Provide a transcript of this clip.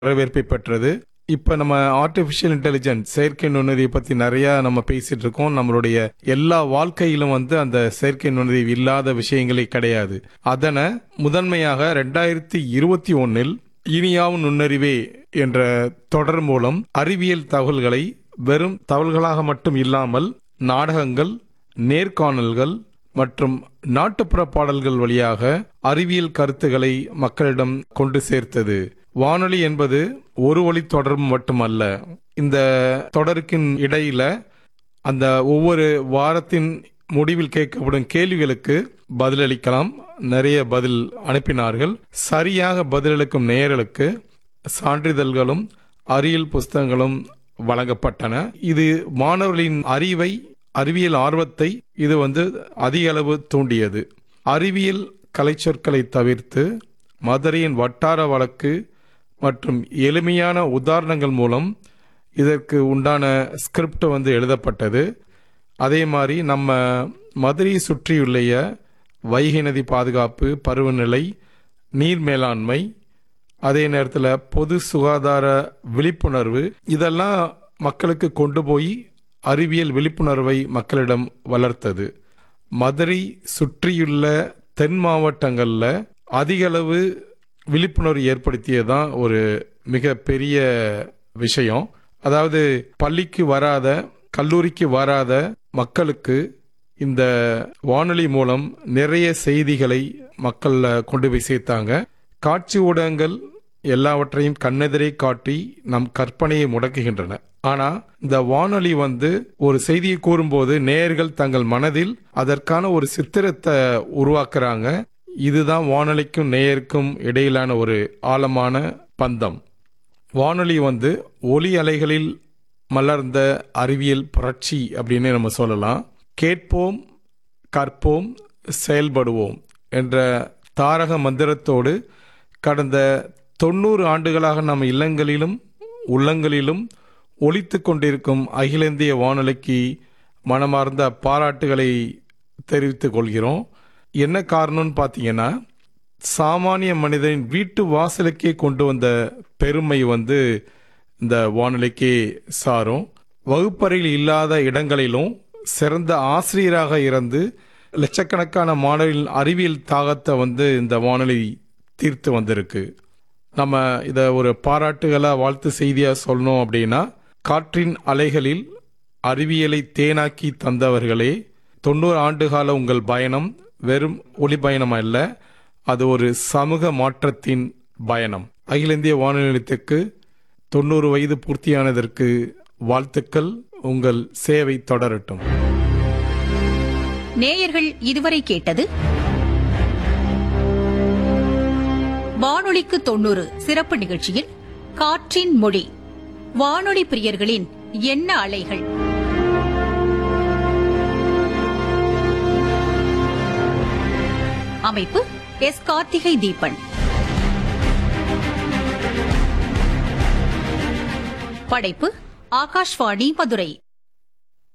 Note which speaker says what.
Speaker 1: வரவேற்பை பெற்றது இப்ப நம்ம ஆர்டிபிஷியல் இன்டெலிஜென்ஸ் செயற்கை நுண்ணறிவை பத்தி நிறைய நம்ம பேசிட்டு இருக்கோம் நம்மளுடைய எல்லா வாழ்க்கையிலும் வந்து அந்த செயற்கை நுண்ணறிவு இல்லாத விஷயங்களே கிடையாது அதனை முதன்மையாக ரெண்டாயிரத்தி இருபத்தி ஒன்னில் இனியாவும் நுண்ணறிவே என்ற தொடர் மூலம் அறிவியல் தகவல்களை வெறும் தகவல்களாக மட்டும் இல்லாமல் நாடகங்கள் நேர்காணல்கள் மற்றும் நாட்டுப்புற பாடல்கள் வழியாக அறிவியல் கருத்துக்களை மக்களிடம் கொண்டு சேர்த்தது வானொலி என்பது ஒரு வழி தொடர்பு மட்டுமல்ல இந்த தொடருக்கின் இடையில அந்த ஒவ்வொரு வாரத்தின் முடிவில் கேட்கப்படும் கேள்விகளுக்கு பதிலளிக்கலாம் நிறைய பதில் அனுப்பினார்கள் சரியாக பதிலளிக்கும் நேயர்களுக்கு சான்றிதழ்களும் அறிவியல் புஸ்தகங்களும் வழங்கப்பட்டன இது மாணவர்களின் அறிவை அறிவியல் ஆர்வத்தை இது வந்து அதிக அளவு தூண்டியது அறிவியல் கலைச்சொற்களை தவிர்த்து மதுரையின் வட்டார வழக்கு மற்றும் எளிமையான உதாரணங்கள் மூலம் இதற்கு உண்டான ஸ்கிரிப்ட் வந்து எழுதப்பட்டது அதே மாதிரி நம்ம மதுரையை சுற்றியுள்ள வைகை நதி பாதுகாப்பு பருவநிலை நீர் மேலாண்மை அதே நேரத்தில் பொது சுகாதார விழிப்புணர்வு இதெல்லாம் மக்களுக்கு கொண்டு போய் அறிவியல் விழிப்புணர்வை மக்களிடம் வளர்த்தது மதுரை சுற்றியுள்ள தென் மாவட்டங்களில் அதிக அளவு விழிப்புணர்வு ஏற்படுத்தியதான் ஒரு மிக பெரிய விஷயம் அதாவது பள்ளிக்கு வராத கல்லூரிக்கு வராத மக்களுக்கு இந்த வானொலி மூலம் நிறைய செய்திகளை மக்கள்ல கொண்டு போய் சேர்த்தாங்க காட்சி ஊடகங்கள் எல்லாவற்றையும் கண்ணெதிரே காட்டி நம் கற்பனையை முடக்குகின்றன ஆனா இந்த வானொலி வந்து ஒரு செய்தியை கூறும்போது நேயர்கள் தங்கள் மனதில் அதற்கான ஒரு சித்திரத்தை உருவாக்குறாங்க இதுதான் வானொலிக்கும் நேயருக்கும் இடையிலான ஒரு ஆழமான பந்தம் வானொலி வந்து ஒலி அலைகளில் மலர்ந்த அறிவியல் புரட்சி அப்படின்னு நம்ம சொல்லலாம் கேட்போம் கற்போம் செயல்படுவோம் என்ற தாரக மந்திரத்தோடு கடந்த தொண்ணூறு ஆண்டுகளாக நம்ம இல்லங்களிலும் உள்ளங்களிலும் ஒலித்து கொண்டிருக்கும் அகில இந்திய வானொலிக்கு மனமார்ந்த பாராட்டுகளை தெரிவித்துக் கொள்கிறோம் என்ன காரணம்னு பார்த்தீங்கன்னா சாமானிய மனிதனின் வீட்டு வாசலுக்கே கொண்டு வந்த பெருமை வந்து இந்த வானொலிக்கே சாரும் வகுப்பறையில் இல்லாத இடங்களிலும் சிறந்த ஆசிரியராக இருந்து லட்சக்கணக்கான மாணவர்களின் அறிவியல் தாகத்தை வந்து இந்த வானொலி தீர்த்து வந்திருக்கு நம்ம இதை ஒரு பாராட்டுகளா வாழ்த்து செய்தியா சொல்லணும் அப்படின்னா காற்றின் அலைகளில் அறிவியலை தேனாக்கி தந்தவர்களே தொண்ணூறு ஆண்டுகால உங்கள் பயணம் வெறும் ஒளி பயணம் அல்ல அது ஒரு சமூக மாற்றத்தின் பயணம் அகில இந்திய வானொலி நிலையத்துக்கு தொண்ணூறு வயது பூர்த்தியானதற்கு வாழ்த்துக்கள் உங்கள் சேவை தொடரட்டும்
Speaker 2: நேயர்கள் இதுவரை கேட்டது வானொலிக்கு தொண்ணூறு சிறப்பு நிகழ்ச்சியில் காற்றின் மொழி வானொலி பிரியர்களின் எண்ண அலைகள் அமைப்பு எஸ் கார்த்திகை தீபன் படைப்பு ஆகாஷ்வாணி மதுரை